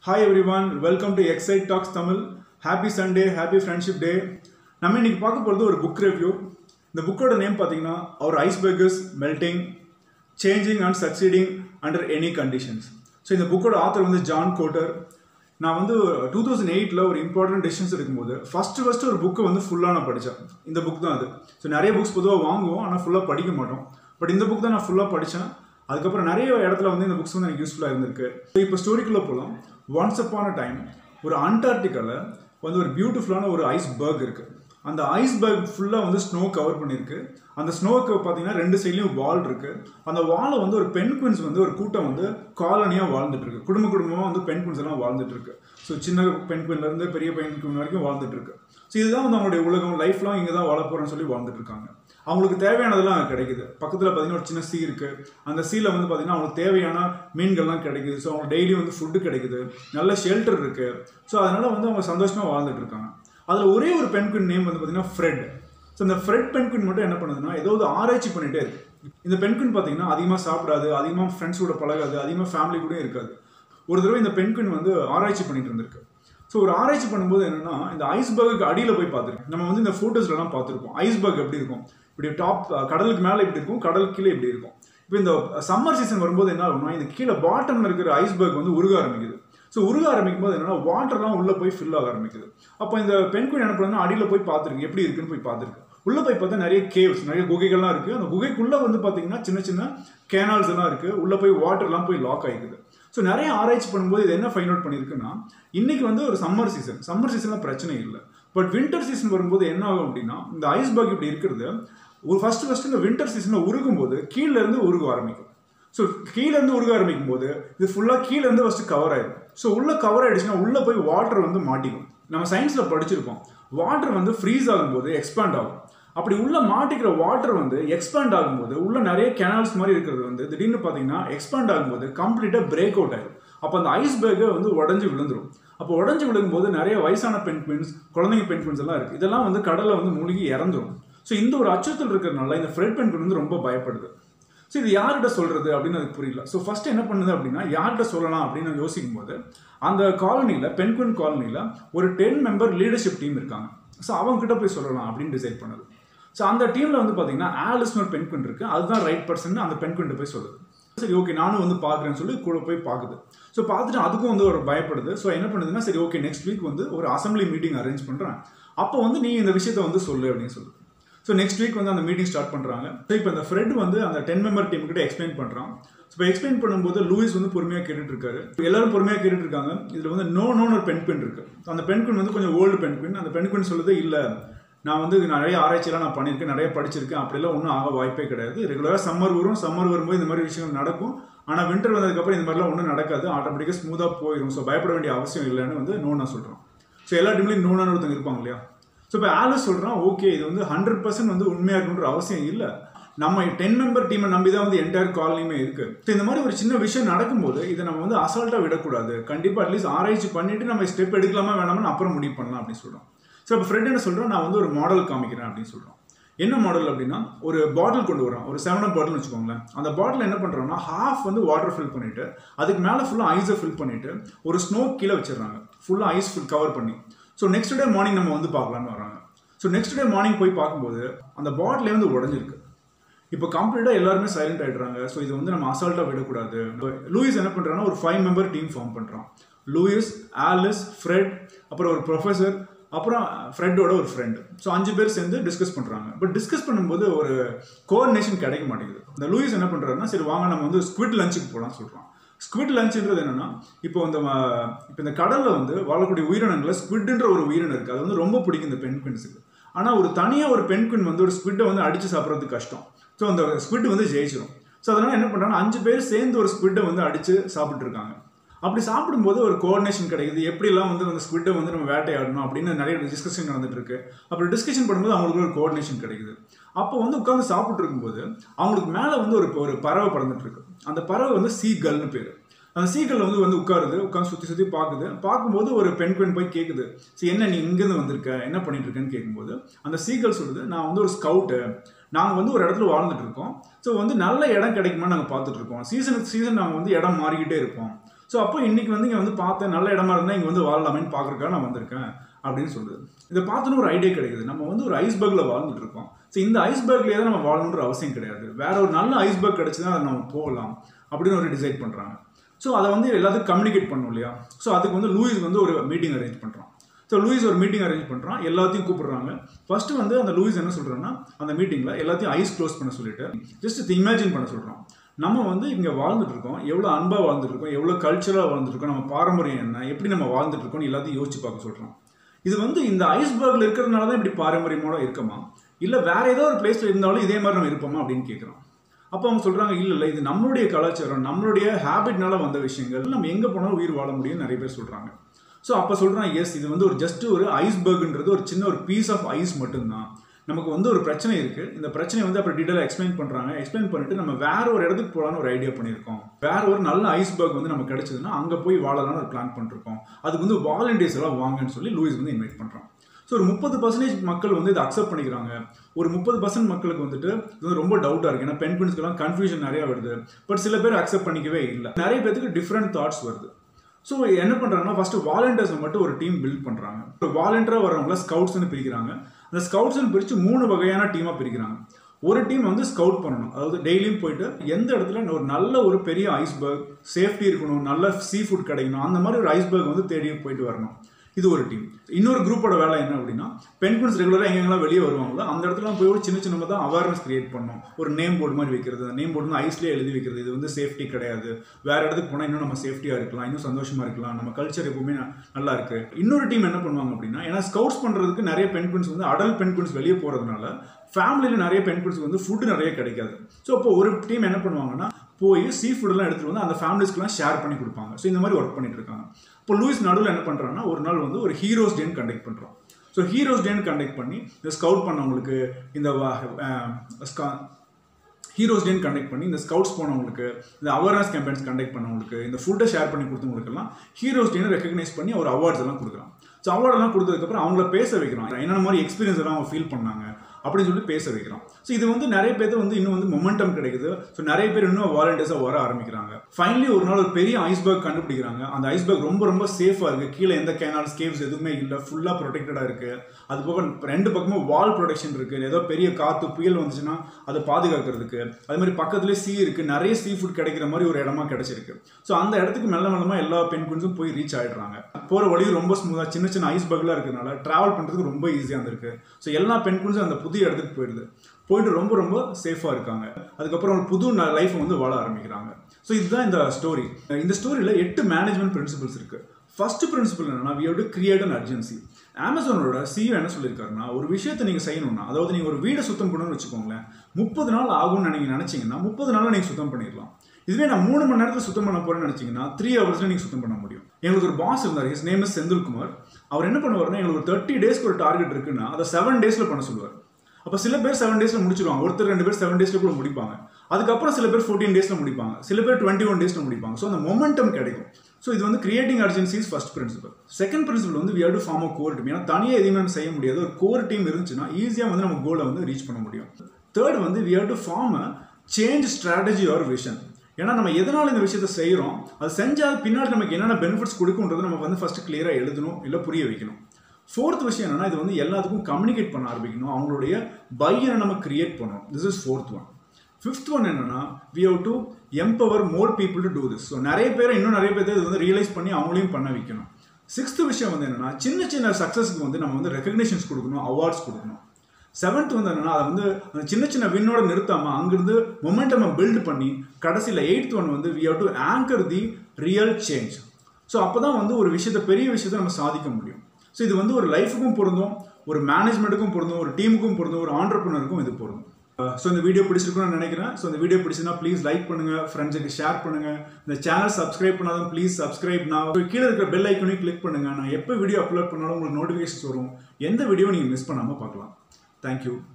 hi everyone welcome to Excite Talks Tamil happy Sunday happy friendship day நம்ம இன்னைக்கு பார்க்க போகிறது ஒரு புக் ரிவ்யூ இந்த புக்கோட நேம் பார்த்தீங்கன்னா our iceberg is melting changing and succeeding under any conditions so இந்த புக்கோட ஆத்தர் வந்து ஜான் கோட்டர் நான் வந்து டூ தௌசண்ட் எயிட்டில் ஒரு இம்பார்ட்டன்ட் டெசிஷன்ஸ் எடுக்கும்போது ஃபஸ்ட்டு ஃபஸ்ட்டு ஒரு புக்கை வந்து ஃபுல்லாக நான் படித்தேன் இந்த புக் தான் அது ஸோ நிறைய புக்ஸ் பொதுவாக வாங்குவோம் ஆனால் ஃபுல்லாக படிக்க மாட்டோம் பட் இந்த புக் தான் நான் ஃபுல்லாக படித்தேன் அதுக்கப்புறம் நிறைய இடத்துல வந்து இந்த புக்ஸ் வந்து எனக்கு யூஸ்ஃபுல்லாக இருந்திருக்கு ஸோ இப்போ ஸ்டோரிக்குள்ளே போகலாம் ஒன்ஸ் அப்பான டைம் ஒரு அண்டார்டிகாவில் வந்து ஒரு பியூட்டிஃபுல்லான ஒரு ஐஸ் பர்க் இருக்குது அந்த ஐஸ் பர்க் ஃபுல்லாக வந்து ஸ்னோ கவர் பண்ணியிருக்கு அந்த ஸ்னோவுக்கு பார்த்தீங்கன்னா ரெண்டு சைட்லையும் வால் இருக்கு அந்த வாலை வந்து ஒரு பெண் குயின்ஸ் வந்து ஒரு கூட்டம் வந்து காலனியாக வாழ்ந்துட்டு இருக்கு குடும்ப குடும்பமாக வந்து பெண் குயின்ஸ் எல்லாம் வாழ்ந்துட்டு இருக்கு ஸோ சின்ன பெண் குயின்ல இருந்து பெரிய பெண் குயின் வரைக்கும் வாழ்ந்துட்டு இருக்கு ஸோ இதுதான் வந்து அவங்களுடைய உலகம் லைஃப்லாம் இங்கே தான் வாழ போகிறோம்னு சொல்லி வாழ்ந்துட்டு இருக்காங்க அவங்களுக்கு தேவையானதெல்லாம் அங்கே கிடைக்குது பக்கத்தில் பார்த்தீங்கன்னா ஒரு சின்ன சீ இருக்கு அந்த சீல வந்து பார்த்தீங்கன்னா அவங்களுக்கு தேவையான மீன்கள்லாம் கிடைக்குது ஸோ அவங்க டெய்லி வந்து ஃபுட்டு கிடைக்குது நல்ல ஷெல்டர் இருக்கு ஸோ அதனால வந்து அவங்க சந்தோஷமாக வாழ்ந்துட்டு இருக்காங்க அதில் ஒரே ஒரு பெண் குயின் நேம் வந்து பார்த்தீங்கன்னா ஃப்ரெட் ஸோ இந்த ஃப்ரெட் பெண் குயின் மட்டும் என்ன பண்ணுதுன்னா ஏதோ ஒரு ஆராய்ச்சி பண்ணிட்டே இருக்கு இந்த பெண் குயின் பார்த்தீங்கன்னா அதிகமாக சாப்பிடாது அதிகமாக ஃப்ரெண்ட்ஸ் கூட பழகாது அதிகமாக ஃபேமிலி கூட இருக்காது ஒரு தடவை இந்த பெண் குயின் வந்து ஆராய்ச்சி பண்ணிட்டு இருந்திருக்கு ஸோ ஒரு ஆராய்ச்சி பண்ணும்போது என்னன்னா இந்த ஐஸ்பர்க்கு அடியில் போய் பார்த்துருக்கோம் நம்ம வந்து இந்த ஃபோட்டோஸ்லாம் பார்த்துருப்போம் ஐஸ்பர்க் எப்படி இருக்கும் இப்படி டாப் கடலுக்கு மேலே இப்படி இருக்கும் கடலுக்கு கீழே இப்படி இருக்கும் இப்போ இந்த சம்மர் சீசன் வரும்போது என்ன ஆகும்னா இந்த கீழே பாட்டம்ல இருக்கிற ஐஸ்பர்க் வந்து உருக ஆரம்பிக்குது ஸோ உருக ஆரம்பிக்கும் போது என்னன்னா வாட்டர்லாம் உள்ளே போய் ஃபில் ஆக ஆரம்பிக்குது அப்போ இந்த பெண் குயின் என்ன பண்ணுன்னா அடியில் போய் பார்த்துருக்கு எப்படி இருக்குன்னு போய் பார்த்துருக்கு உள்ளே போய் பார்த்தா நிறைய கேவ்ஸ் நிறைய குகைகள்லாம் இருக்குது அந்த குகைக்குள்ளே வந்து பார்த்தீங்கன்னா சின்ன சின்ன கேனால்ஸ் எல்லாம் இருக்குது உள்ளே போய் வாட்டர்லாம் போய் லாக் ஆகிக்குது ஸோ நிறைய ஆராய்ச்சி பண்ணும்போது இது என்ன ஃபைண்ட் அவுட் பண்ணியிருக்குன்னா இன்னைக்கு வந்து ஒரு சம்மர் சீசன் சம்மர் சீசன்லாம் பிரச்சனை இல்லை பட் வின்டர் சீசன் வரும்போது என்ன ஆகும் அப்படின்னா இந்த ஐஸ்பர்க் இப்படி இருக்கிறது ஒரு ஃபர்ஸ்ட் ஃபர்ஸ்ட் இந்த வின்டர் சீசனில் உருகும் போது கீழே இருந்து உருக ஆரம்பிக்கும் ஸோ கீழே இருந்து உருக ஆரம்பிக்கும் போது இது ஃபுல்லாக கீழே இருந்து ஃபர்ஸ்ட் கவர் ஆயிடும் ஸோ உள்ள கவர் ஆயிடுச்சுன்னா உள்ள போய் வாட்டர் வந்து மாட்டிக்கும் நம்ம சயின்ஸில் படிச்சிருப்போம் வாட்டர் வந்து ஃப்ரீஸ் ஆகும்போது எக்ஸ்பேண்ட் ஆகும் அப்படி உள்ள மாட்டிக்கிற வாட்டர் வந்து எக்ஸ்பேண்ட் ஆகும்போது உள்ள நிறைய கேனல்ஸ் மாதிரி இருக்கிறது வந்து திடீர்னு பார்த்தீங்கன்னா எக்ஸ்பேண்ட் ஆகும்போது கம்ப்ளீட்டாக பிரேக் அவுட் ஆயிடும் அப்போ அந்த ஐஸ் பேக்கை வந்து உடஞ்சி விழுந்துரும் அப்போ உடஞ்சி விழுகும்போது நிறைய வயசான பெண் குயின்ஸ் குழந்தைங்க பெண் குயின்ஸ் எல்லாம் இருக்குது இதெல்லாம் வந்து கடலில் வந்து மூழ்கி இறந்துரும் ஸோ இந்த ஒரு அச்சுறுத்தல் இருக்கிறதுனால இந்த ஃப்ரெட் பெண் குயின் வந்து ரொம்ப பயப்படுது ஸோ இது யார்கிட்ட சொல்கிறது அப்படின்னு அதுக்கு புரியல ஸோ ஃபஸ்ட்டு என்ன பண்ணுது அப்படின்னா யார்கிட்ட சொல்லலாம் அப்படின்னு யோசிக்கும் போது அந்த காலனியில் பென்குயின் காலனியில் ஒரு டென் மெம்பர் லீடர்ஷிப் டீம் இருக்காங்க ஸோ அவங்ககிட்ட போய் சொல்லலாம் அப்படின்னு டிசைட் பண்ணுது ஸோ அந்த டீமில் வந்து பார்த்தீங்கன்னா ஆலிஸ்னு ஒரு பென்குயின் இருக்குது அதுதான் ரைட் பர்சன் அந்த பென்குயின் போய் சொல்லுது சரி ஓகே நானும் வந்து பார்க்குறேன்னு சொல்லி கூட போய் பார்க்குது ஸோ பார்த்துட்டு அதுக்கும் வந்து ஒரு பயப்படுது ஸோ என்ன பண்ணுதுன்னா சரி ஓகே நெக்ஸ்ட் வீக் வந்து ஒரு அசம்பிளி மீட்டிங் அரேஞ்ச் பண்ணுறேன் அப்போ வந்து நீ இந்த விஷயத்த வந்து சொல்லு அப்படின்னு சொல்லுது ஸோ நெக்ஸ்ட் வீக் வந்து அந்த மீட்டிங் ஸ்டார்ட் பண்ணுறாங்க ஸோ இப்போ இந்த ஃப்ரெட் வந்து அந்த டென் மெம்பர் டீம் கிட்ட எக்ஸ்பிளைன் பண்ணுறான் இப்போ எக்ஸ்பிளைன் பண்ணும்போது லூயிஸ் வந்து பொறுமையாக கேட்டுட்டு இருக்காரு எல்லாரும் பொறுமையாக கேட்டுட்டு இருக்காங்க இதில் வந்து நோ நோன்னு ஒரு பெண் குயின் இருக்கு அந்த பெண் குயின் வந்து கொஞ்சம் ஓல்டு பெண் குயின் அந்த பெண் குயின் சொல்லுது இல்லை நான் வந்து நிறைய ஆராய்ச்சியெல்லாம் நான் பண்ணியிருக்கேன் நிறைய படிச்சிருக்கேன் அப்படிலாம் ஒன்றும் ஆக வாய்ப்பே கிடையாது ரெகுலராக சம்மர் வரும் சம்மர் வரும்போது இந்த மாதிரி விஷயங்கள் நடக்கும் ஆனால் வின்டர் வந்ததுக்கப்புறம் இந்த மாதிரிலாம் ஒன்றும் நடக்காது ஆட்டோமேட்டிக்காக ஸ்மூத்தாக போயிடும் ஸோ பயப்பட வேண்டிய அவசியம் இல்லைன்னு வந்து நோ நான் சொல்கிறோம் ஸோ எல்லா டீம்லையும் நோனான ஒருத்தங்க இருப்பாங்க இல்லையா ஸோ இப்போ ஆலிஸ் சொல்கிறான் ஓகே இது வந்து ஹண்ட்ரட் பர்சன்ட் வந்து உண்மையாக இருக்கணுன்ற அவசியம் இல்லை நம்ம டென் மெம்பர் டீமை நம்பி தான் வந்து என்டையர் காலனியுமே இருக்கு ஸோ இந்த மாதிரி ஒரு சின்ன விஷயம் நடக்கும்போது இதை நம்ம வந்து அசால்ட்டாக விடக்கூடாது கண்டிப்பாக அட்லீஸ்ட் ஆராய்ச்சி பண்ணிட்டு நம்ம ஸ்டெப் எடுக்கலாமா வேணாம்னு அப்புறம் முடிவு பண்ணலாம் அப்படின்னு சொல்கிறோம் ஸோ இப்போ ஃப்ரெண்ட் என்ன சொல்கிறோம் நான் வந்து ஒரு மாடல் காமிக்கிறேன் அப்படின்னு சொல்கிறோம் என்ன மாடல் அப்படின்னா ஒரு பாட்டில் கொண்டு வரோம் ஒரு செவன் அப் பாட்டில் வச்சுக்கோங்களேன் அந்த பாட்டில் என்ன பண்ணுறோம்னா ஹாஃப் வந்து வாட்டர் ஃபில் பண்ணிட்டு அதுக்கு மேலே ஃபுல்லாக ஐஸை ஃபில் பண்ணிட்டு ஒரு ஸ்னோ கீழே வச்சிடுறாங்க ஃபுல்லாக ஐஸ் ஃபுல் கவர் பண்ணி ஸோ நெக்ஸ்ட் டே மார்னிங் நம்ம வந்து பார்க்கலான்னு வராங்க ஸோ நெக்ஸ்ட் டே மார்னிங் போய் பார்க்கும்போது அந்த பாட்டிலே வந்து உடஞ்சிருக்கு இப்போ கம்ப்ளீட்டாக எல்லாருமே சைலண்ட் ஆகிடுறாங்க ஸோ இது வந்து நம்ம அசால்ட்டாக விடக்கூடாது லூயிஸ் என்ன பண்ணுறாங்கன்னா ஒரு ஃபைவ் மெம்பர் டீம் ஃபார்ம் பண்ணுறான் லூயிஸ் ஆலிஸ் ஃப்ரெட் அப்புறம் ஒரு ப்ரொஃபஸர் அப்புறம் ஃப்ரெட்டோட ஒரு ஃப்ரெண்டு ஸோ அஞ்சு பேர் சேர்ந்து டிஸ்கஸ் பண்ணுறாங்க பட் டிஸ்கஸ் பண்ணும்போது ஒரு கோஆர்டினேஷன் கிடைக்க மாட்டேங்குது இந்த லூயிஸ் என்ன பண்ணுறாருன்னா சரி வாங்க நம்ம வந்து ஸ்குவிட் லஞ்சுக்கு போகலாம்னு சொல்கிறான் ஸ்குவிட் லஞ்சுன்றது என்னன்னா இப்போ இந்த இப்போ இந்த கடலில் வந்து வாழக்கூடிய உயிரினங்களில் ஸ்குவிட்ன்ற ஒரு உயிரினம் இருக்குது அது வந்து ரொம்ப பிடிக்கும் இந்த பெண் குயின்ஸுக்கு ஆனால் ஒரு தனியாக ஒரு பெண் குயின் வந்து ஒரு ஸ்குவிட்டை வந்து அடித்து சாப்பிட்றது கஷ்டம் ஸோ அந்த ஸ்குவிட் வந்து ஜெயிச்சிடும் ஸோ அதனால் என்ன பண்ணுறாங்கன்னா அஞ்சு பேர் சேர்ந்து ஒரு ஸ்குவிட்டை வந்து அடித்து சாப்பிட்டு இருக்காங்க அப்படி சாப்பிடும்போது ஒரு கோஆர்டினேஷன் கிடைக்குது எப்படிலாம் வந்து அந்த ஸ்குவிட்டை வந்து நம்ம வேட்டையாடணும் அப்படின்னு நிறைய டிஸ்கஷன் நடந்துட்டு இருக்கு அப்படி டிஸ்கஷன் பண்ணும்போது அவங்களுக்கு ஒரு கோஆர்டினேஷன் கிடைக்குது அப்போ வந்து உட்காந்து சாப்பிட்டு இருக்கும்போது அவங்களுக்கு மேலே வந்து ஒரு ஒரு பறவை பறந்துட்டு இருக்கு அந்த பறவை வந்து சீகல்னு பேர் அந்த சீக்கல் வந்து வந்து உட்காருது உட்காந்து சுற்றி சுற்றி பார்க்குது பார்க்கும்போது ஒரு பெண் பெண் போய் கேட்குது சரி என்ன நீ இங்கேருந்து வந்திருக்க என்ன பண்ணிட்டு இருக்கேன்னு கேட்கும்போது அந்த சீக்கல் சொல்லுது நான் வந்து ஒரு ஸ்கவுட்டு நாங்கள் வந்து ஒரு இடத்துல வாழ்ந்துட்டு இருக்கோம் ஸோ வந்து நல்ல இடம் கிடைக்குமா நாங்கள் பார்த்துட்டு இருக்கோம் சீசனுக்கு சீசன் நாங்கள் வந்து இடம் மாறிக்கிட்டே இருப்போம் ஸோ அப்போ இன்னைக்கு வந்து இங்கே வந்து பார்த்தேன் நல்ல இடமா இருந்தால் இங்கே வந்து வாழலாமேன்னு பார்க்குறக்காக நான் வந்திருக்கேன் அப்படின்னு சொல்லுது இதை பார்த்தோன்னு ஒரு ஐடியா கிடைக்குது நம்ம வந்து ஒரு ஐஸ்பர்கில் வாழ்ந்துட்டு இருக்கோம் ஸோ இந்த ஐஸ்பர்க்லேயே தான் நம்ம வாழணுன்ற அவசியம் கிடையாது வேற ஒரு நல்ல ஐஸ்பர்க் கிடச்சிதான் அதை நம்ம போகலாம் அப்படின்னு ஒரு டிசைட் பண்ணுறாங்க ஸோ அதை வந்து எல்லாத்துக்கும் கம்யூனிகேட் பண்ணணும் இல்லையா ஸோ அதுக்கு வந்து லூயிஸ் வந்து ஒரு மீட்டிங் அரேஞ்ச் பண்ணுறான் ஸோ லூயிஸ் ஒரு மீட்டிங் அரேஞ்ச் பண்ணுறான் எல்லாத்தையும் கூப்பிடுறாங்க ஃபர்ஸ்ட் வந்து அந்த லூயிஸ் என்ன சொல்கிறான்னா அந்த மீட்டிங்கில் எல்லாத்தையும் ஐஸ் க்ளோஸ் பண்ண சொல்லிட்டு ஜஸ்ட் இமேஜின் பண்ண சொல்கிறோம் நம்ம வந்து இங்கே வாழ்ந்துட்டு இருக்கோம் எவ்வளோ அன்பாக வாழ்ந்துட்டு இருக்கோம் எவ்வளோ கல்ச்சராக வாழ்ந்துட்டு இருக்கோம் நம்ம பாரம்பரியம் என்ன எப்படி நம்ம வாழ்ந்துட்டு இருக்கோம்னு எல்லாத்தையும் யோசிச்சு பார்க்க சொல்கிறோம் இது வந்து இந்த ஐஸ்பர்கில் இருக்கிறதுனால தான் இப்படி பாரம்பரியமோட இருக்கமா இல்லை வேற ஏதோ ஒரு பிளேஸில் இருந்தாலும் இதே மாதிரி நம்ம இருப்போமா அப்படின்னு கேட்குறோம் அப்போ அவங்க சொல்கிறாங்க இல்லை இல்லை இது நம்மளுடைய கலாச்சாரம் நம்மளுடைய ஹேபிட்னால வந்த விஷயங்கள் நம்ம எங்கே போனாலும் உயிர் வாழ முடியும்னு நிறைய பேர் சொல்கிறாங்க ஸோ அப்போ சொல்கிறான் எஸ் இது வந்து ஒரு ஜஸ்ட் ஒரு ஐஸ்பர்க்ன்றது ஒரு சின்ன ஒரு பீஸ் ஆஃப் ஐஸ் மட்டும்தான் நமக்கு வந்து ஒரு பிரச்சனை இருக்குது இந்த பிரச்சனையை வந்து அப்புறம் டீட்டெயிலாக எக்ஸ்பிளைன் பண்ணுறாங்க எக்ஸ்பிளைன் பண்ணிட்டு நம்ம வேற ஒரு இடத்துக்கு போகலான்னு ஒரு ஐடியா பண்ணியிருக்கோம் வேற ஒரு நல்ல ஐஸ்பர்க் வந்து நமக்கு கிடைச்சதுன்னா அங்கே போய் வாழலாம்னு ஒரு பிளான் பண்ணிருக்கோம் அதுக்கு வந்து வாலண்டியர்ஸ் எல்லாம் வாங்கன்னு சொல்லி லூயிஸ் வந்து இன்வைட் பண்ணுறான் ஸோ ஒரு முப்பது பர்சன்டேஜ் மக்கள் வந்து இதை அக்செப்ட் பண்ணிக்கிறாங்க ஒரு முப்பது பர்சன்ட் மக்களுக்கு வந்துட்டு இது வந்து ரொம்ப டவுட்டாக இருக்குது ஏன்னா பெண் பெண்ஸ்க்கெல்லாம் கன்ஃபியூஷன் நிறைய வருது பட் சில பேர் அக்செப்ட் பண்ணிக்கவே இல்லை நிறைய பேருக்கு டிஃப்ரெண்ட் தாட்ஸ் வருது ஸோ என்ன பண்ணுறாங்கன்னா ஃபஸ்ட்டு வாலண்டியர்ஸை மட்டும் ஒரு டீம் பில்ட் பண்ணுறாங்க இப்போ வாலண்டியராக வரவங்கள ஸ்கவுட்ஸ்னு பிரிக்கிறாங்க அந்த ஸ்கவுட்ஸ்னு பிரித்து மூணு வகையான டீமாக பிரிக்கிறாங்க ஒரு டீம் வந்து ஸ்கவுட் பண்ணணும் அதாவது டெய்லியும் போயிட்டு எந்த இடத்துல ஒரு நல்ல ஒரு பெரிய ஐஸ்பர்க் சேஃப்டி இருக்கணும் நல்ல சீ ஃபுட் கிடைக்கணும் அந்த மாதிரி ஒரு ஐஸ்பர்க் வந்து தேடி போயிட்டு வரணும் இது ஒரு டீம் இன்னொரு குரூப்போட வேலை என்ன அப்படின்னா பென்குன்ஸ் ரெகுலராக எங்கெங்கெல்லாம் வெளியே வருவாங்களோ அந்த இடத்துல போய் ஒரு சின்ன சின்னமாக தான் அவேர்னஸ் கிரியேட் பண்ணணும் ஒரு நேம் போர்டு மாதிரி வைக்கிறது நேம் போர்டு வந்து ஐஸ்லேயே எழுதி வைக்கிறது இது வந்து சேஃப்டி கிடையாது வேற இடத்துக்கு போனால் இன்னும் நம்ம சேஃப்டியாக இருக்கலாம் இன்னும் சந்தோஷமா இருக்கலாம் நம்ம கல்ச்சர் எப்பவுமே ந- நல்லா இருக்கு இன்னொரு டீம் என்ன பண்ணுவாங்க அப்படின்னா ஏன்னா ஸ்கவுட்ஸ் பண்ணுறதுக்கு நிறைய பென்குன்ஸ் வந்து அடல்ட் பென்குன்ஸ் வெளியே போகிறதுனால ஃபேமிலியில் நிறைய பென்குன்ஸ்க்கு வந்து ஃபுட்டு நிறைய கிடைக்காது ஸோ அப்போ ஒரு டீம் என்ன பண்ணுவாங்கன்னா போய் சீ ஃபுட்டெல்லாம் எடுத்துகிட்டு வந்து அந்த ஃபேமிலிஸ்க்குலாம் ஷேர் பண்ணி கொடுப்பாங்க ஸோ இந்த மாதிரி ஒர்க் பண்ணிட்டு இருக்காங்க இப்போ லூயிஸ் நடுவில் என்ன பண்ணுறாங்கன்னா ஒரு நாள் வந்து ஒரு ஹீரோஸ் டேன்னு கண்டக்ட் பண்ணுறோம் ஸோ ஹீரோஸ் டேன்னு கண்டக்ட் பண்ணி இந்த ஸ்கவுட் பண்ணவங்களுக்கு இந்த ஹீரோஸ் டேன்னு கண்டக்ட் பண்ணி இந்த ஸ்கவுட்ஸ் போனவங்களுக்கு இந்த அவேர்னஸ் கேம்பெயின்ஸ் கண்டக்ட் பண்ணவங்களுக்கு இந்த ஃபுட்டை ஷேர் பண்ணி கொடுத்தவங்களுக்கெல்லாம் ஹீரோஸ் டேன்னு ரெக்கக்னைஸ் பண்ணி ஒரு அவார்ட்ஸ் எல்லாம் கொடுக்குறான் ஸோ அவார்டெல்லாம் கொடுத்ததுக்கப்புறம் அவங்கள பேச வைக்கிறான் என்னென்ன மாதிரி எக்ஸ்பீரியன்ஸ் எல்லாம் அவங்க ஃபீல் பண்ணாங்க அப்படின்னு சொல்லி பேச வைக்கிறோம் ஸோ இது வந்து நிறைய பேருக்கு வந்து இன்னும் வந்து மொமெண்டம் கிடைக்குது ஸோ நிறைய பேர் இன்னும் வாலண்டியர்ஸாக வர ஆரம்பிக்கிறாங்க ஃபைனலி ஒரு நாள் ஒரு பெரிய ஐஸ்பர்க் கண்டுபிடிக்கிறாங்க அந்த ஐஸ்பர்க் ரொம்ப ரொம்ப சேஃபாக இருக்குது கீழே எந்த கேனால்ஸ் கேவ்ஸ் எதுவுமே இல்லை ஃபுல்லாக ப்ரொடெக்டடாக இருக்குது அது போக ரெண்டு பக்கமும் வால் ப்ரொடெக்ஷன் இருக்குது ஏதோ பெரிய காற்று புயல் வந்துச்சுன்னா அதை பாதுகாக்கிறதுக்கு அது மாதிரி பக்கத்துலேயே சீ இருக்குது நிறைய சீ ஃபுட் கிடைக்கிற மாதிரி ஒரு இடமா கிடைச்சிருக்கு ஸோ அந்த இடத்துக்கு மெல்ல மெல்லமாக எல்லா பெண் குஞ்சும் போய் ரீச் ஆயிடுறாங்க போகிற வழி ரொம்ப ஸ்மூத்தாக சின்ன சின்ன ஐஸ்பர்க்லாம் இருக்கிறதுனால ட்ராவல் பண்ணுறதுக்கு ரொம்ப ஈஸியாக இருந்திருக்கு ஸோ எல்லா பெண் குஞ்சும் அந்த புதிய இடத்துக்கு போயிடுது போயிட்டு ரொம்ப ரொம்ப சேஃபாக இருக்காங்க அதுக்கப்புறம் ஒரு புது லைஃப்பை வந்து வாழ ஆரம்பிக்கிறாங்க ஸோ இதுதான் இந்த ஸ்டோரி இந்த ஸ்டோரியில் எட்டு மேனேஜ்மெண்ட் பிரின்சிபல்ஸ் இருக்கு ஃபர்ஸ்ட் பிரின்சிபல் என்னன்னா we have to create an urgency அமேசானோட சிஇஓ என்ன சொல்லியிருக்காருன்னா ஒரு விஷயத்தை நீங்கள் செய்யணும்னா அதாவது நீங்கள் ஒரு வீடை சுத்தம் பண்ணணும்னு வச்சுக்கோங்களேன் முப்பது நாள் ஆகும்னு நீங்கள் நினச்சிங்கன்னா முப்பது நாளில் நீங்கள் சுத்தம் பண்ணிடலாம் இதுவே நான் மூணு மணி நேரத்தில் சுத்தம் பண்ண போறேன்னு நினச்சிங்கன்னா த்ரீ ஹவர்ஸில் நீங்கள் சுத்தம் பண்ண முடியும் எங்களுக்கு ஒரு பாஸ் இருந்தார் ஹிஸ் நேம் இஸ் செந்தில்குமார் அவர் என்ன பண்ணுவார்னா எங்களுக்கு ஒரு தேர்ட்டி டேஸ்க்கு ஒரு டார்கெட் இருக்குன்னா அதை செவன் டேஸில் பண்ண சொல்லுவார் அப்போ சில பேர் செவன் டேஸில் முடிச்சிருவாங்க ஒருத்தர் ரெண்டு பேர் செவன் டேஸில் கூட முடிப்பாங்க அதுக்கப்புறம் சில பேர் ஃபோர்டீன் டேஸில் முடிப்பாங்க சில பேர் டுவெண்ட்டி ஒன் டேஸில் முடிப்பாங்க ஸோ அந்த மொமெண்டம் கிடைக்கும் ஸோ இது வந்து creating urgencies first principle second principle வந்து we have to form a core team ஏன்னா தனியாக எதுவுமே நம்ம செய்ய முடியாது ஒரு கோர் டீம் இருந்துச்சுன்னா ஈஸியாக வந்து நம்ம கோலை வந்து ரீச் பண்ண முடியும் தேர்ட் வந்து we have to form a change strategy or vision ஏன்னா நம்ம எதனால இந்த விஷயத்தை செய்கிறோம் அது செஞ்சால் பின்னாடி நமக்கு என்னென்ன பெனிஃபிட்ஸ் கொடுக்குன்றது நம்ம வந்து ஃபர்ஸ்ட் கிளியராக எழுதணும் இல்லை புரிய வைக்கணும் ஃபோர்த் விஷயம் என்னன்னா இது வந்து எல்லாத்துக்கும் கம்யூனிகேட் பண்ண ஆரம்பிக்கணும் அவங்களுடைய பையனை நம்ம கிரியேட் பண்ணணும் this is fourth one fifth one என்னன்னா we have to empower more people to do this so நிறைய பேரை இன்னும் நிறைய பேர் இது வந்து ரியலைஸ் பண்ணி அவங்களையும் பண்ண வைக்கணும் சிக்ஸ்த் விஷயம் வந்து என்னன்னா சின்ன சின்ன சக்ஸஸ்க்கு வந்து நம்ம வந்து ரெகக்னேஷன்ஸ் கொடுக்கணும் அவார்ட்ஸ் கொடுக்கணும் செவன்த் வந்து என்னன்னா அதை வந்து அந்த சின்ன சின்ன வின்னோட நிறுத்தாம அங்கிருந்து மொமெண்டமை பில்ட் பண்ணி கடைசியில் எயித் ஒன் வந்து we have to anchor the real change so அப்போ தான் வந்து ஒரு விஷயத்தை பெரிய விஷயத்தை நம்ம சாதிக்க முடியும் ஸோ இது வந்து ஒரு லைஃபுக்கும் பொருந்தும் ஒரு மேனேஜ்மெண்ட்டுக்கும் பொருந்தும் ஒரு டீமுக்கும் பொருந்தும் ஒரு ஆண்டர்பனருக்கும் இது பொருந்தும் ஸோ இந்த வீடியோ பிடிச்சிருக்கும்னு நினைக்கிறேன் ஸோ இந்த வீடியோ பிடிச்சிருந்தா ப்ளீஸ் லைக் பண்ணுங்க ஃப்ரெண்ட்ஸுக்கு ஷேர் பண்ணுங்க இந்த சேனல் சப்ஸ்கிரைப் பண்ணாதான் ப்ளீஸ் சப்ஸ்கிரைப் நான் கீழே இருக்கிற பெல் ஐக்கனையும் கிளிக் பண்ணுங்க நான் எப்போ வீடியோ அப்லோட் பண்ணாலும் உங்களுக்கு நோட்டிஃபிகேஷன்ஸ் வரும் எந்த வீடியோ நீங்கள் மிஸ் பண்ணாமல் பார்க்கலாம் தேங்க்யூ